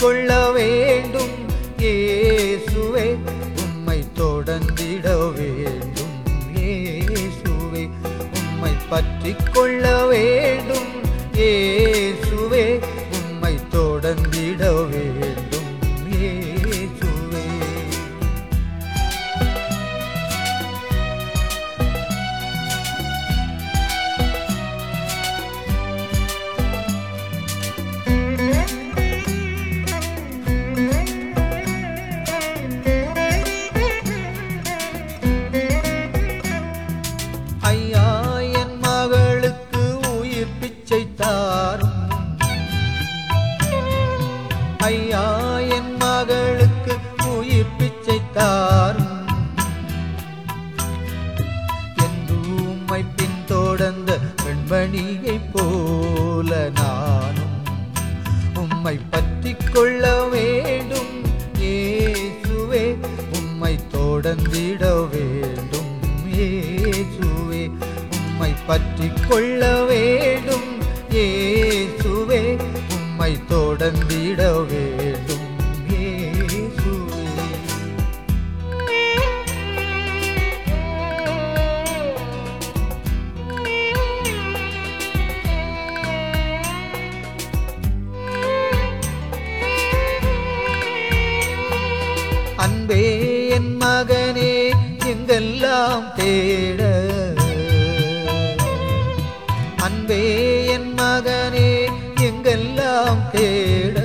கொள்ள வேண்டும் இயேசுவே உம்மை தொடர்ந்திட வேண்டும் இயேசுவே உம்மை பற்றி கொள்ள வேண்டும் இயேசுவே உம்மை தொடர்ந்திட வேண்டும் இயேசுவே ஐயா என் மகளுக்கு உயிர் பிச்சை தாரும் ஐயா என் மகளுக்கு உயிர் பிச்சை தாரும் என்று உம்மை பின்தொடர்ந்த பெண்மணியை போல நானும் உம்மை பற்றி கொள்ள வேண்டும் இயேசுவே உம்மை தொடர்ந்திட வேண்டும் இயேசுவே உம்மை பற்றி கொள்ள வேண்டும் இயேசுவே உம்மை தொடர்ந்திட வேண்டும் இயேசுவே அன்பே என் மகனே எங்கெல்லாம் தேட அன்பே என் மகனே எங்கெல்லாம் தேட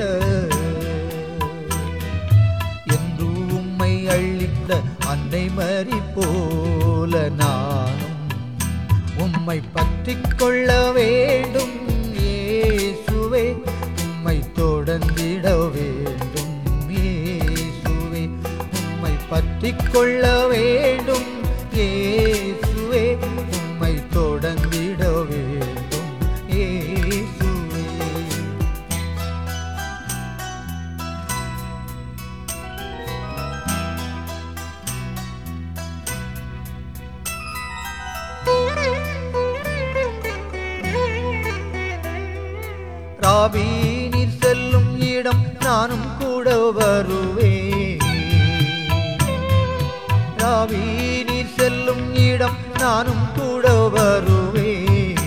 என்று உம்மை அழித்த அன்னை மறி போல நானும் உம்மை பற்றி கொள்ள வேண்டும் இயேசுவே உம்மை தொடர்ந்திட வேண்டும் இயேசுவே உம்மை பற்றி கொள்ள வேண்டும் இயேசுவே உம்மை தொடர்ந்திட வேண்டும் இயேசுவே ராவி நீர் செல்லும் இடம் நானும் கூட வருவேன் ராவி நீர் செல்லும் இடம் நானும் கூட வருவேன்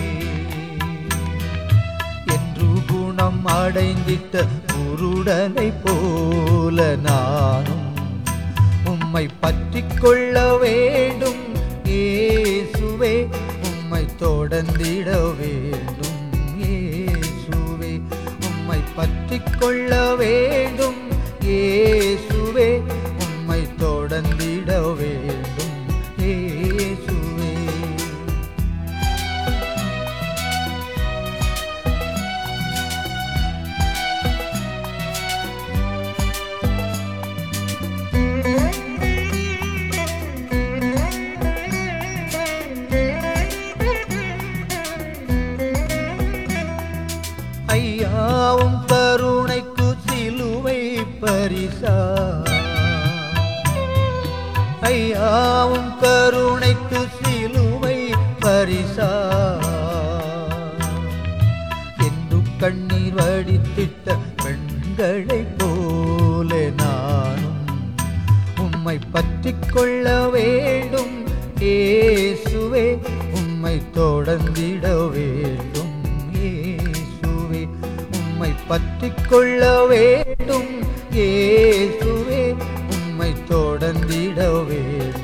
என்று குணம் அடைந்திட்ட குருடனை போல நானும் உம்மை பற்றி கொள்ள வேண்டும் இயேசுவே உம்மை தொடர்ந்திட வேண்டும் இயேசுவே உம்மை பற்றி கொள்ள வேண்டும் இயேசுவே உம்மை தொடர்ந்திட வேண்டும் இயேசுவே ஐயாவும் கருணைக்கு சிலுவை பரிசா ஐயாவும் கருணைக்கு சிலுவை பரிசா என்று கண்ணீர் வடித்திட்ட பெண்களைப் போல நானும் உம்மை பற்றி கொள்ள வேண்டும் இயேசுவே உம்மை தொடர்ந்திட வேண்டும் இயேசுவே உம்மை பற்றி கொள்ள வேண்டும் இயேசுவே உம்மை தொடர்ந்திட வேண்டும்